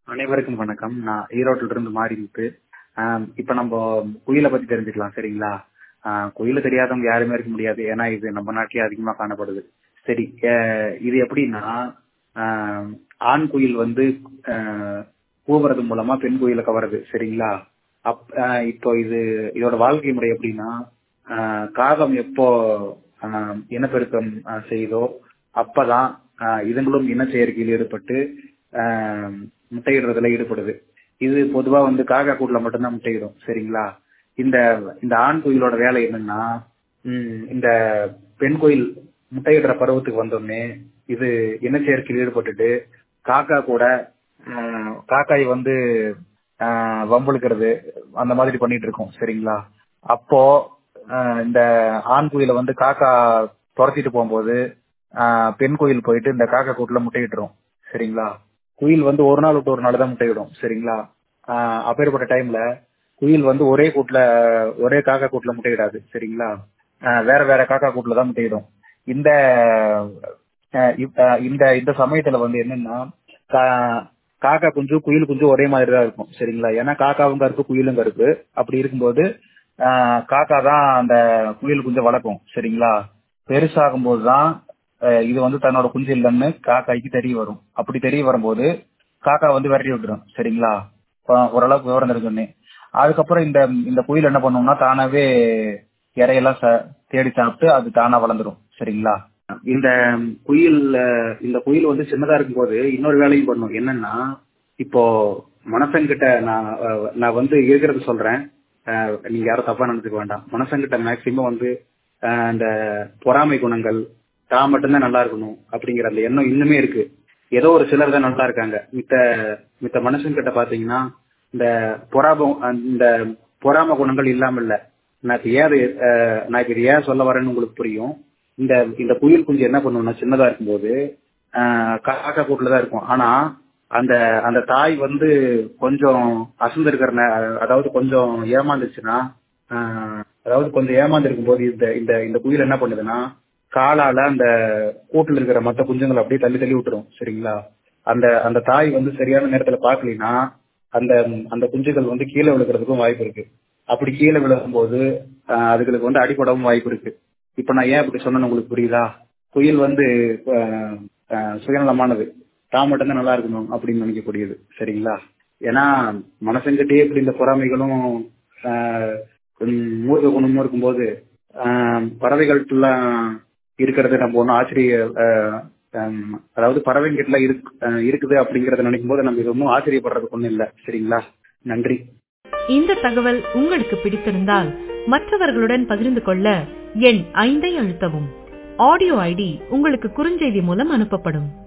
அனைவருக்கும் வணக்கம் நான் ஈரோட்டில இருந்து மாறிமுத்து ஆஹ் இப்ப நம்ம குயிலை பத்தி தெரிஞ்சுக்கலாம் சரிங்களா ஆஹ் குயில தெரியாதவங்க யாருமே இருக்க முடியாது ஏன்னா இது நம்ம நாட்டிலே அதிகமா காணப்படுது சரி ஆஹ் இது எப்படின்னா ஆஹ் ஆண் குயில் வந்து ஆஹ் கூவுறது மூலமா பெண் குயிலை கவருது சரிங்களா அப் ஆஹ் இப்போ இது இதோட வாழ்க்கை முறை எப்படின்னா ஆஹ் காகம் எப்போ ஆஹ் இனப்பெருக்கம் ஆஹ் செய்யுதோ அப்பதான் ஆஹ் இதுங்களும் இனச்சேர்க்கையில் ஈடுபட்டு ஆஹ் முட்டையிடுறதுல ஈடுபடுது இது பொதுவா வந்து காக்கா கூட்டுல மட்டும்தான் முட்டையிடும் சரிங்களா இந்த இந்த ஆண் குயிலோட வேலை என்னன்னா உம் இந்த பெண் குயில் முட்டையிடுற பருவத்துக்கு வந்தோடனே இது இனச்சேர்க்கையில் ஈடுபட்டுட்டு காக்கா கூட ஆஹ் காக்காய் வந்து ஆஹ் வம்பிழுக்கிறது அந்த மாதிரி பண்ணிட்டு இருக்கோம் சரிங்களா அப்போ ஆஹ் இந்த ஆண் குயிலை வந்து காக்கா துரத்திட்டு போகும்போது ஆஹ் பெண் குயில் போயிட்டு இந்த காக்கா கூட்டுல முட்டையிட்டுரும் சரிங்களா குயில் வந்து ஒரு நாள் விட்டு ஒரு நாள் தான் முட்டையிடும் சரிங்களா ஆஹ் அப்பேற்பட்ட டைம்ல குயில் வந்து ஒரே கூட்டுல ஒரே காக்கா கூட்டுல முட்டையிடாது சரிங்களா ஆஹ் வேற வேற காக்கா கூட்டுல தான் முட்டையிடும் இந்த ஆஹ் இப்- ஆஹ் இந்த இந்த சமயத்துல வந்து என்னன்னா கா- காக்கா குஞ்சு குயில் குஞ்சு ஒரே மாதிரி தான் இருக்கும் சரிங்களா ஏன்னா காக்காவும் கருப்பு குயிலும் கருப்பு அப்படி இருக்கும்போது ஆஹ் காக்கா தான் அந்த குயில் குஞ்சை வளர்க்கும் சரிங்களா பெருசாகும் போதுதான் ஆஹ் இது வந்து தன்னோட குஞ்சு இல்லைன்னு காக்காய்க்கு தெரிய வரும் அப்படி தெரிய வரும்போது காக்கா வந்து விரட்டி விட்டுரும் சரிங்களா இப்போ ஓரளவுக்கு விவரம் தெரிஞ்சோடனே அதுக்கப்புறம் இந்த இந்த குயில் என்ன பண்ணும்னா தானாவே இறையெல்லாம் ச- தேடி சாப்பிட்டு அது தானா வளர்ந்துரும் சரிங்களா இந்த குயில் அஹ், இந்த குயில் வந்து சின்னதா இருக்கும்போது இன்னொரு வேலையும் பண்ணும் என்னன்னா இப்போ மனசங்கிட்ட நான் அஹ், நான் வந்து இருக்கிறது சொல்றேன் அஹ், நீங்க யாரும் தப்பா நினைச்சுக்க வேண்டாம் மனசங்கிட்ட மேக்சிமம் வந்து அஹ், இந்த பொறாமை குணங்கள் தான் மட்டும்தான் நல்லா இருக்கணும் அப்படிங்கிற அந்த எண்ணம் இன்னுமே இருக்கு ஏதோ ஒரு சிலர் தான் நல்லா இருக்காங்க மித்த மித்த மனுஷங்கிட்ட பாத்தீங்கன்னா இந்த பொறாபம் இந்த பொறாம குணங்கள் இல்லாம இல்ல நான் இப்ப ஏன் இது, அஹ், நான் இப்ப இது ஏன் சொல்ல வரேன்னு உங்களுக்கு புரியும் இந்த இந்த குயில் குஞ்சு என்ன பண்ணும்னா சின்னதா இருக்கும்போது ஆஹ் காக்கா கூட்டுல தான் இருக்கும் ஆனா அந்த அந்த தாய் வந்து கொஞ்சம் அசந்திருக்கிற நே- அதாவது கொஞ்சம் ஏமாந்துச்சுன்னா ஆஹ் அதாவது கொஞ்சம் ஏமாந்துருக்கும் போது இந்த இந்த இந்த குயில் என்ன பண்ணுதுன்னா காலால அந்த கூட்டுல இருக்கிற மத்த குஞ்சுங்களை அப்படியே தள்ளி தள்ளி விட்டுரும் சரிங்களா அந்த அந்த தாய் வந்து சரியான நேரத்துல பாக்கலைன்னா அந்த அந்த குஞ்சுகள் வந்து கீழே விழுகிறதுக்கும் வாய்ப்பு இருக்கு அப்படி கீழே விழுகும்போது ஆஹ் அதுகளுக்கு வந்து அடிபடவும் வாய்ப்பு இருக்கு இப்ப நான் ஏன் அப்படி சொன்னேன்னு உங்களுக்கு புரியுதா குயில் வந்து ஆஹ் ஆஹ் சுயநலமானது தான் மட்டும்தான் நல்லா இருக்கணும் அப்படின்னு நினைக்கக்கூடியது சரிங்களா ஏன்னா மனசங்கிட்டே இப்படி இந்த பொறாமைகளும் ஆஹ் உம் மூர்க்க குணமும் இருக்கும்போது ஆஹ் பறவைகள்லாம் இருக்கிறது நம்ம ஒன்றும் ஆச்சரிய ஆஹ் ஆஹ் அதாவது பறவைங்கிட்ட இருக்கு ஆஹ் இருக்குது அப்படிங்கறத நினைக்கும் போது நம்ம இது ஒன்றும் ஆச்சரியப்படுறதுக்கு ஒன்றும் இல்லை சரிங்களா நன்றி இந்த தகவல் உங்களுக்கு பிடித்திருந்தால் மற்றவர்களுடன் பகிர்ந்து கொள்ள எண் ஐந்தை அழுத்தவும் ஆடியோ ஐடி உங்களுக்கு குறுஞ்செய்தி மூலம் அனுப்பப்படும்